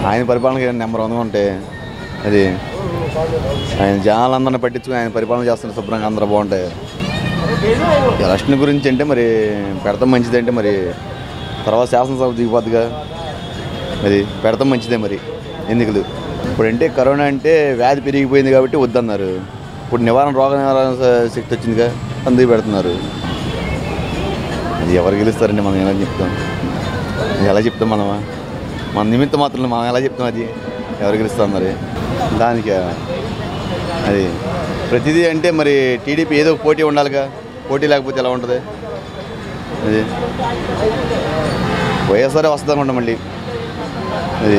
ఆయన పరిపాలన నెంబర్ వన్గా ఉంటే అది ఆయన జనాలందరిని పట్టించుకుని ఆయన పరిపాలన చేస్తున్న శుభ్రంగా అందరూ బాగుంటాయి ఎలక్షన్ గురించి అంటే మరి పెడతాం మంచిది అంటే మరి తర్వాత శాసనసభ దిగిపోద్దిగా అది పెడతాం మంచిదే మరి ఎన్నికలు ఇప్పుడు అంటే కరోనా అంటే వ్యాధి పెరిగిపోయింది కాబట్టి వద్దన్నారు ఇప్పుడు నివారణ రోగ నివారణ శక్తి వచ్చిందిగా అందుకు పెడుతున్నారు అది ఎవరు గెలుస్తారండి మనం ఎలా చెప్తాం ఎలా చెప్తాం మనమా మన నిమిత్తం మాత్రం మనం ఎలా చెప్తాం అది ఎవరు గెలుస్తాం మరి దానికి అది ప్రతిదీ అంటే మరి టీడీపీ ఏదో ఒక పోటీ ఉండాలిగా పోటీ లేకపోతే ఎలా ఉంటుంది అది వైఎస్ఆర్ వస్తుంది అనుకుంటా మళ్ళీ అది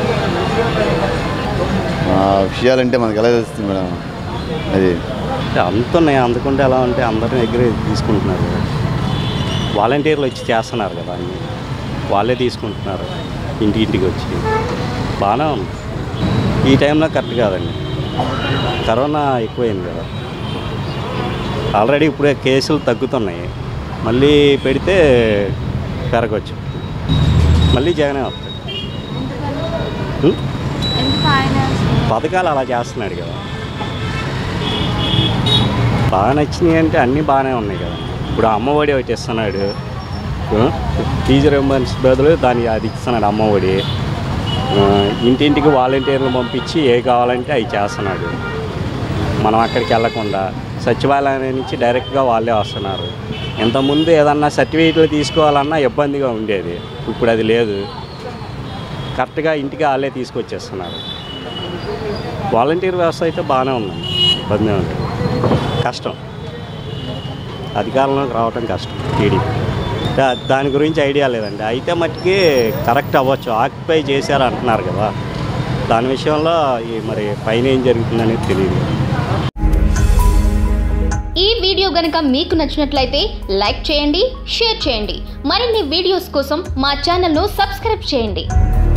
ఆ విషయాలంటే మనకి ఎలా తెలుస్తుంది మేడం అది అంటే అందుతున్నాయి అందుకుంటే ఎలా అంటే అందరి దగ్గర తీసుకుంటున్నారు వాలంటీర్లు వచ్చి చేస్తున్నారు కదా అన్ని వాళ్ళే తీసుకుంటున్నారు ఇంటి ఇంటికి వచ్చి బాగానే ఉంది ఈ టైంలో కరెక్ట్ కాదండి కరోనా ఎక్కువైంది కదా ఆల్రెడీ ఇప్పుడే కేసులు తగ్గుతున్నాయి మళ్ళీ పెడితే పెరగచ్చు మళ్ళీ జగనే వస్తాయి ఉం? ఎందుకు ఆయన పథకాలు అలా చేస్తున్నాడు కదా బాగా నచ్చినాయి అంటే అన్నీ బాగానే ఉన్నాయి కదా ఇప్పుడు అమ్మఒడి ఒకటి ఇస్తున్నాడు ఆ, ఫీజు రింబర్స్ బదులు దాని అది ఇస్తున్నాడు అమ్మఒడి ఆ, ఇంటింటికి వాలంటీర్లు పంపించి ఏ కావాలంటే అవి చేస్తున్నాడు మనం అక్కడికి వెళ్ళకుండా సచివాలయం నుంచి డైరెక్ట్గా వాళ్ళే వస్తున్నారు ఇంతకుముందు ఏదన్నా సర్టిఫికేట్లు తీసుకోవాలన్నా ఇబ్బందిగా ఉండేది ఇప్పుడు అది లేదు కరెక్ట్గా ఇంటికి వాళ్ళే తీసుకొచ్చేస్తున్నారు వాలంటీర్ వ్యవస్థ అయితే బాగానే ఉంది ఇబ్బంది ఉంది కష్టం అధికారంలోకి రావటం కష్టం టీడీపీ దా- దాని గురించి ఐడియా లేదండి అయితే మట్టుకి కరెక్ట్ అవ్వచ్చు ఆక్యుపై చేశారు అంటున్నారు కదా దాని విషయంలో ఈ మరి పైన ఏం జరుగుతుందనేది తెలియదు ఈ వీడియో గనుక మీకు నచ్చినట్లయితే లైక్ చేయండి షేర్ చేయండి మరిన్ని వీడియోస్ కోసం మా ఛానల్ను సబ్స్క్రైబ్ చేయండి